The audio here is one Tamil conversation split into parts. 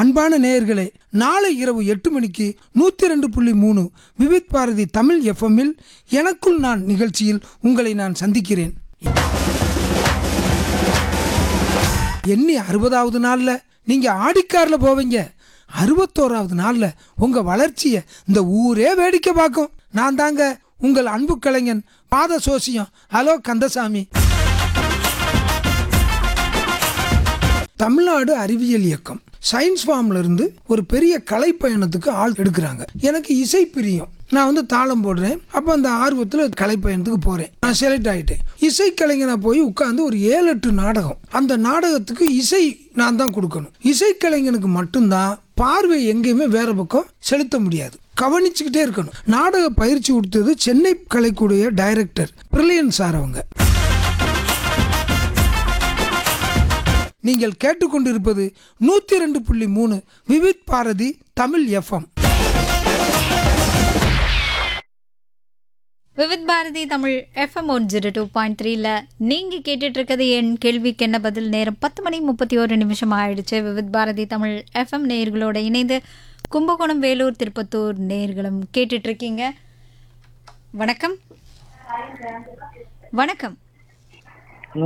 அன்பான நேயர்களே நாளை இரவு எட்டு மணிக்கு நூற்றி ரெண்டு புள்ளி மூணு விவித் பாரதி தமிழ் எஃப்எம்மில் எனக்குள் நான் நிகழ்ச்சியில் உங்களை நான் சந்திக்கிறேன் எண்ணி அறுபதாவது நாளில் நீங்கள் ஆடிக்காரில் போவீங்க அறுபத்தோராவது நாளில் உங்கள் வளர்ச்சியை இந்த ஊரே வேடிக்கை பார்க்கும் நான் தாங்க உங்கள் அன்பு கலைஞன் பாத சோசியம் ஹலோ கந்தசாமி தமிழ்நாடு அறிவியல் இயக்கம் சயின்ஸ் ஃபார்ம்ல இருந்து ஒரு பெரிய கலை பயணத்துக்கு ஆள் எடுக்கிறாங்க எனக்கு இசை பிரியம் நான் வந்து தாளம் போடுறேன் அப்போ அந்த ஆர்வத்தில் கலை பயணத்துக்கு போகிறேன் நான் செலக்ட் ஆகிட்டேன் இசை கலைஞனா போய் உட்காந்து ஒரு ஏழு எட்டு நாடகம் அந்த நாடகத்துக்கு இசை நான் தான் கொடுக்கணும் இசை கலைஞனுக்கு மட்டும்தான் பார்வை எங்கேயுமே வேற பக்கம் செலுத்த முடியாது கவனிச்சுக்கிட்டே இருக்கணும் நாடக பயிற்சி கொடுத்தது சென்னை கலைக்கூடிய டைரக்டர் பிரில்லியன் சார் அவங்க நீங்கள் கேட்டுக்கொண்டிருப்பது நூற்றி ரெண்டு புள்ளி மூணு Vividh Bharati Tamil FM Vividh Bharati Tamil FM one zero two point த்ரீல நீங்கள் கேட்டுட்டு இருக்கிறது என் கேள்விக்கு என்ன பதில் நேரம் பத்து மணி முப்பத்தி ஒரு நிமிஷம் ஆயிடுச்சு விவித் பாரதி தமிழ் எஃப்எம் நேயர்களோட இணைந்து கும்பகோணம் வேலூர் திருப்பத்தூர் நேயர்களும் கேட்டுட்டு இருக்கீங்க வணக்கம் வணக்கம் ஹலோ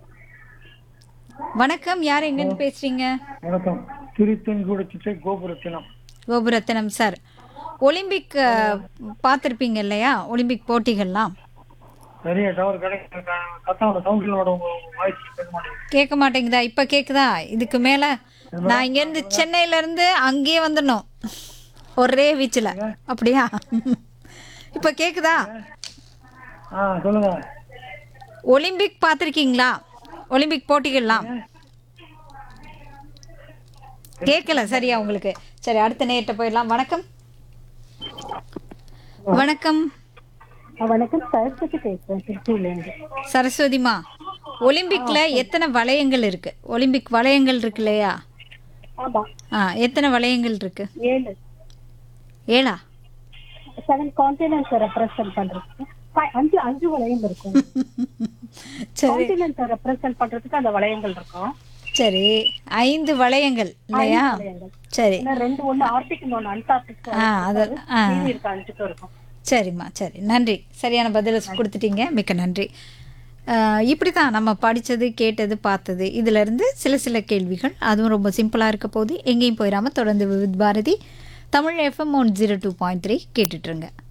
வணக்கம் யார் எங்கேருந்து பேசுறீங்க வணக்கம் திருத்தன்கூட சிட்டை கோபுரத்தினம் கோபுரத்தனம் சார் ஒலிம்பிக் பார்த்துருப்பீங்க இல்லையா ஒலிம்பிக் போட்டிகள்லாம் சரியா டவர் கிடைக்க கத்தாவோட சவுண்டில் உங்க வாய்ஸ் கேட்க மாட்டேங்குது கேட்க மாட்டேங்குதா இப்போ கேட்குதா இதுக்கு மேலே நான் இங்கேருந்து சென்னையிலேருந்து அங்கேயே வந்துடணும் ஒரே வீச்சில் அப்படியா இப்போ கேட்குதா ஆ சொல்லுங்க ஒலிம்பிக் பார்த்துருக்கீங்களா ஒலிம்பிக் போட்டிகள்லாம் கேட்கல சரியா உங்களுக்கு சரி அடுத்த நேரத்தை போயிடலாம் வணக்கம் வணக்கம் வணக்கம் சரஸ்வதி பேசுறேன் திருச்சியிலேருந்து சரஸ்வதிமா ஒலிம்பிக்ல எத்தனை வளையங்கள் இருக்கு ஒலிம்பிக் வளையங்கள் இருக்கு இல்லையா ஆமா ஆ எத்தனை வளையங்கள் இருக்கு ஏழு ஏழா செவன் கான்டினென்ட்ஸ் ரெப்ரசென்ட் பண்றதுக்கு Fi- அஞ்சு அஞ்சு வளையம் இருக்கும் சரி கான்டினென்ட் ரெப்ரசென்ட் பண்றதுக்கு அந்த வளையங்கள் இருக்கும் சரி ஐந்து வளையங்கள் இல்லையா வளையங்கள். சரி இன்னும் ரெண்டு ஒண்ணு ஆர்டிக் இன்னொன்னு அன்டார்டிக் ஆ அது ஆ மீதி இருக்க அஞ்சுக்கும் இருக்கும் சரிம்மா சரி நன்றி சரியான பதில் கொடுத்துட்டீங்க மிக்க நன்றி இப்படி தான் நம்ம படித்தது கேட்டது பார்த்தது இதிலிருந்து சில சில கேள்விகள் அதுவும் ரொம்ப சிம்பிளாக இருக்க போது எங்கேயும் போயிடாமல் தொடர்ந்து Vividh Bharati Tamil FM one zero two point three கேட்டுட்ருங்க